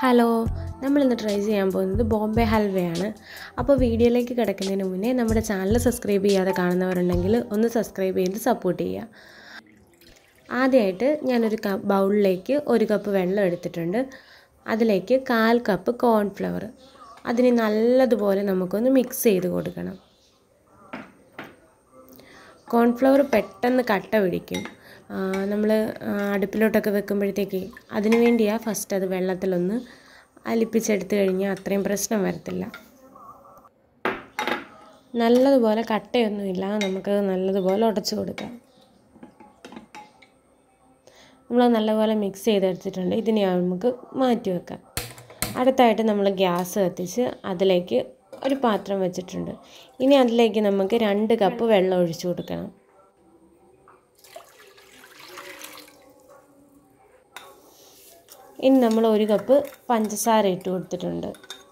hello നമ്മളിന്ന് try ചെയ്യാൻ പോകുന്നത് ബോംബെ ഹൽവയാണ് അപ്പോൾ വീഡിയോയിലേക്ക് കിടക്കുന്നതിന് മുന്നേ നമ്മുടെ ചാനൽ സബ്സ്ക്രൈബ് ചെയ്യാതെ കാണുന്നവരുണ്ടെങ്കിൽ ഒന്ന് സബ്സ്ക്രൈബ് ചെയ്ത് സപ്പോർട്ട് ചെയ്യുക ആദ്യമായിട്ട് ഞാനൊരു ക ബൗളിലേക്ക് ഒരു കപ്പ് വെള്ളം എടുത്തിട്ടുണ്ട് അതിലേക്ക് കാൽ കപ്പ് കോൺഫ്ലവർ അതിന് നല്ലതുപോലെ നമുക്കൊന്ന് മിക്സ് ചെയ്ത് കൊടുക്കണം കോൺഫ്ലവർ പെട്ടെന്ന് കട്ട പിടിക്കും നമ്മൾ അടുപ്പിലോട്ടൊക്കെ വെക്കുമ്പോഴത്തേക്ക് അതിന് വേണ്ടിയാണ് ഫസ്റ്റ് അത് വെള്ളത്തിലൊന്ന് അലിപ്പിച്ചെടുത്ത് കഴിഞ്ഞാൽ അത്രയും പ്രശ്നം വരത്തില്ല നല്ലതുപോലെ കട്ടയൊന്നുമില്ല നമുക്ക് നല്ലതുപോലെ ഉടച്ചു കൊടുക്കാം നമ്മൾ നല്ലപോലെ മിക്സ് ചെയ്തെടുത്തിട്ടുണ്ട് ഇതിനെ നമുക്ക് മാറ്റി വെക്കാം അടുത്തായിട്ട് നമ്മൾ ഗ്യാസ് കത്തിച്ച് അതിലേക്ക് ഒരു പാത്രം വെച്ചിട്ടുണ്ട് ഇനി അതിലേക്ക് നമുക്ക് രണ്ട് കപ്പ് വെള്ളം ഒഴിച്ചു കൊടുക്കണം ഇനി നമ്മൾ ഒരു കപ്പ് പഞ്ചസാര ഇട്ട് കൊടുത്തിട്ടുണ്ട്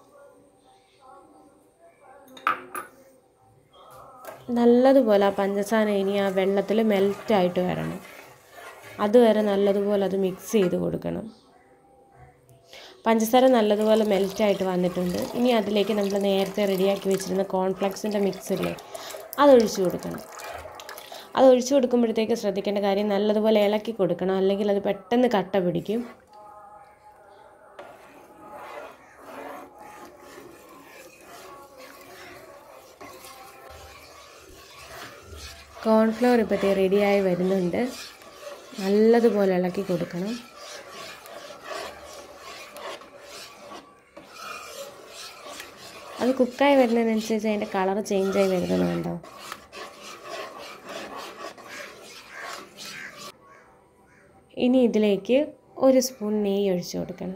നല്ലതുപോലെ ആ പഞ്ചസാര ഇനി ആ വെള്ളത്തിൽ മെൽറ്റായിട്ട് വരണം അതുവരെ നല്ലതുപോലെ അത് മിക്സ് ചെയ്ത് കൊടുക്കണം പഞ്ചസാര നല്ലതുപോലെ മെൽറ്റായിട്ട് വന്നിട്ടുണ്ട് ഇനി അതിലേക്ക് നമ്മൾ നേരത്തെ റെഡിയാക്കി വെച്ചിരുന്ന കോൺഫ്ലെക്സിൻ്റെ മിക്സില്ലേ അതൊഴിച്ചു കൊടുക്കണം അത് ഒഴിച്ചു കൊടുക്കുമ്പോഴത്തേക്ക് ശ്രദ്ധിക്കേണ്ട കാര്യം നല്ലതുപോലെ ഇളക്കി കൊടുക്കണം അല്ലെങ്കിൽ അത് പെട്ടെന്ന് കട്ട പിടിക്കും കോൺഫ്ലവർ ഇപ്പോഴത്തെ റെഡിയായി വരുന്നുണ്ട് നല്ലതുപോലെ ഇളക്കി കൊടുക്കണം അത് കുക്കായി വരുന്നതിനനുസരിച്ച് അതിൻ്റെ കളർ ചേഞ്ചായി വരുന്നത് കണ്ടോ ഇനി ഇതിലേക്ക് ഒരു സ്പൂൺ നെയ്യ് ഒഴിച്ചു കൊടുക്കണം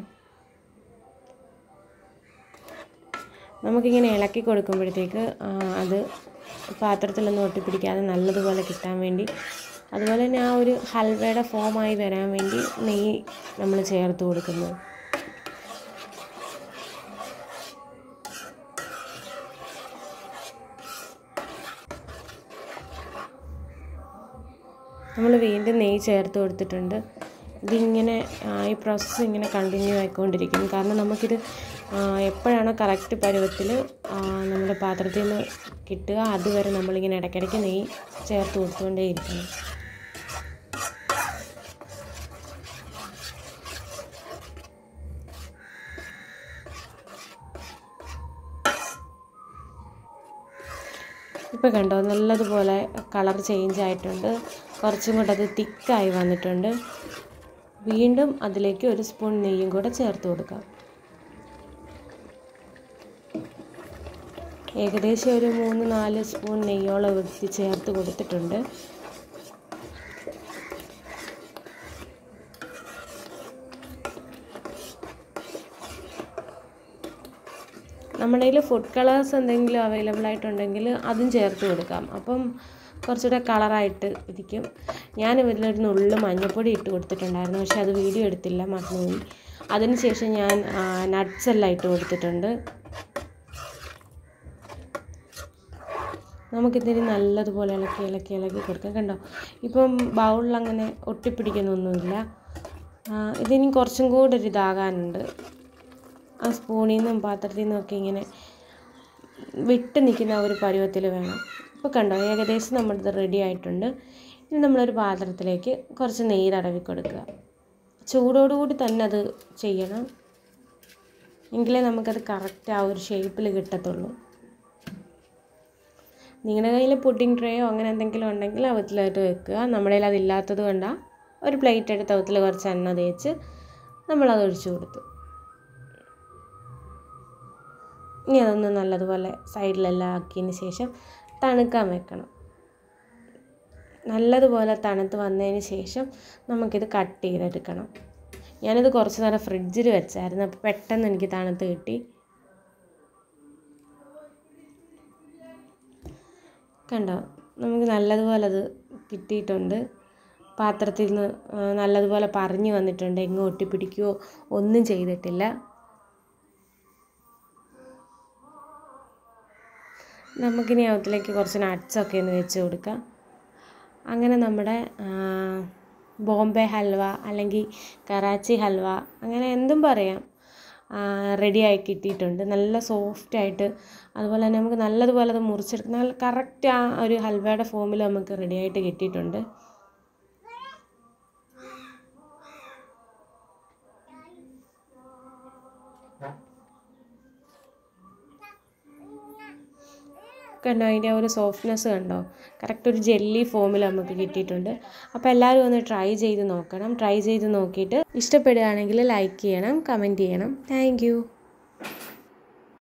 നമുക്കിങ്ങനെ ഇളക്കി കൊടുക്കുമ്പോഴത്തേക്ക് അത് പാത്രത്തിലൊന്നും ഒട്ടിപ്പിടിക്കാതെ നല്ലതുപോലെ കിട്ടാൻ വേണ്ടി അതുപോലെ തന്നെ ആ ഒരു ഹൽവയുടെ ഫോമായി വരാൻ വേണ്ടി നെയ്യ് നമ്മൾ ചേർത്ത് കൊടുക്കുന്നത് നമ്മൾ വീണ്ടും നെയ്യ് ചേർത്ത് കൊടുത്തിട്ടുണ്ട് ഇതിങ്ങനെ ഈ പ്രോസസ്സ് ഇങ്ങനെ കണ്ടിന്യൂ ആയിക്കൊണ്ടിരിക്കും കാരണം നമുക്കിത് എപ്പോഴാണോ കറക്റ്റ് പരുവത്തിൽ നമ്മുടെ പാത്രത്തിൽ നിന്ന് കിട്ടുക അതുവരെ നമ്മളിങ്ങനെ ഇടയ്ക്കിടയ്ക്ക് നെയ്യ് ചേർത്ത് കൊടുത്തുകൊണ്ടേയിരിക്കണം ഇപ്പോൾ കണ്ടോ നല്ലതുപോലെ കളർ ചേഞ്ച് ആയിട്ടുണ്ട് കുറച്ചും കൂടെ അത് തിക്കായി വന്നിട്ടുണ്ട് വീണ്ടും അതിലേക്ക് ഒരു സ്പൂൺ നെയ്യും കൂടെ ചേർത്ത് കൊടുക്കാം ഏകദേശം ഒരു മൂന്ന് നാല് സ്പൂൺ നെയ്യോളം എടുത്ത് ചേർത്ത് കൊടുത്തിട്ടുണ്ട് നമ്മുടെ കയ്യിൽ ഫുഡ് കളേഴ്സ് എന്തെങ്കിലും അവൈലബിൾ ആയിട്ടുണ്ടെങ്കിൽ അതും ചേർത്ത് കൊടുക്കാം അപ്പം കുറച്ചുകൂടെ കളറായിട്ട് ഇരിക്കും ഞാൻ ഇതിലൊരു നുള്ളു മഞ്ഞൾപ്പൊടി ഇട്ട് കൊടുത്തിട്ടുണ്ടായിരുന്നു പക്ഷേ അത് വീഡിയോ എടുത്തില്ല മറന്നുപോയി അതിനുശേഷം ഞാൻ നട്ട്സ് എല്ലാം ഇട്ട് കൊടുത്തിട്ടുണ്ട് നമുക്കിതിന് നല്ലതുപോലെ ഇളക്കി ഇളക്കി ഇളക്കി കൊടുക്കാം കണ്ടോ ഇപ്പം ബൗളിൽ അങ്ങനെ ഒട്ടിപ്പിടിക്കുന്നൊന്നുമില്ല ഇതിനി കുറച്ചും കൂടെ ഒരു ഇതാകാനുണ്ട് ആ സ്പൂണിൽ നിന്നും പാത്രത്തിൽ നിന്നും ഒക്കെ ഇങ്ങനെ വിട്ട് നിൽക്കുന്ന ഒരു പരുവത്തിൽ വേണം ഇപ്പോൾ കണ്ടോ ഏകദേശം നമ്മളിത് റെഡി ആയിട്ടുണ്ട് ഇനി നമ്മളൊരു പാത്രത്തിലേക്ക് കുറച്ച് നെയ്യ് തടവി കൊടുക്കുക ചൂടോടുകൂടി തന്നെ അത് ചെയ്യണം എങ്കിലേ നമുക്കത് കറക്റ്റ് ആ ഒരു ഷേപ്പിൽ കിട്ടത്തുള്ളൂ നിങ്ങളുടെ കയ്യിൽ പുഡിംഗ് ട്രേയോ അങ്ങനെ എന്തെങ്കിലും ഉണ്ടെങ്കിൽ അവത്തിലായിട്ട് വെക്കുക നമ്മുടെ കയ്യിൽ അതില്ലാത്തത് കൊണ്ടാണ് ഒരു പ്ലേറ്റ് എടുത്ത് അവത്തിൽ കുറച്ച് എണ്ണ തേച്ച് നമ്മളത് ഒഴിച്ചു കൊടുത്തു ഇനി അതൊന്ന് നല്ലതുപോലെ സൈഡിലെല്ലാം ആക്കിയതിന് ശേഷം തണുക്കാൻ വെക്കണം നല്ലതുപോലെ തണുത്ത് വന്നതിന് ശേഷം നമുക്കിത് കട്ട് ചെയ്തെടുക്കണം ഞാനിത് കുറച്ച് നേരം ഫ്രിഡ്ജിൽ വെച്ചായിരുന്നു അപ്പോൾ പെട്ടെന്ന് എനിക്ക് തണുത്ത് കിട്ടി കണ്ടോ നമുക്ക് നല്ലതുപോലെ അത് കിട്ടിയിട്ടുണ്ട് പാത്രത്തിൽ നിന്ന് നല്ലതുപോലെ പറഞ്ഞു വന്നിട്ടുണ്ട് എങ്ങും ഒട്ടിപ്പിടിക്കുകയോ ഒന്നും ചെയ്തിട്ടില്ല നമുക്കിനി അതിലേക്ക് കുറച്ച് നട്ട്സൊക്കെ ഒന്ന് വെച്ച് കൊടുക്കാം അങ്ങനെ നമ്മുടെ ബോംബെ ഹൽവ അല്ലെങ്കിൽ കറാച്ചി ഹൽവ അങ്ങനെ എന്തും പറയാം റെഡിയായി കിട്ടിയിട്ടുണ്ട് നല്ല സോഫ്റ്റായിട്ട് അതുപോലെ തന്നെ നമുക്ക് നല്ലതുപോലെ അത് മുറിച്ചെടുക്കുന്ന നല്ല കറക്റ്റ് ആ ഒരു ഹൽവയുടെ ഫോമിൽ നമുക്ക് റെഡിയായിട്ട് കിട്ടിയിട്ടുണ്ട് കണ്ടോ അതിൻ്റെ ആ ഒരു സോഫ്റ്റ്നെസ് കണ്ടോ കറക്റ്റ് ഒരു ജെല്ലി ഫോമിൽ നമുക്ക് കിട്ടിയിട്ടുണ്ട് അപ്പോൾ എല്ലാവരും ഒന്ന് ട്രൈ ചെയ്ത് നോക്കണം ട്രൈ ചെയ്ത് നോക്കിയിട്ട് ഇഷ്ടപ്പെടുകയാണെങ്കിൽ ലൈക്ക് ചെയ്യണം കമൻറ്റ് ചെയ്യണം താങ്ക്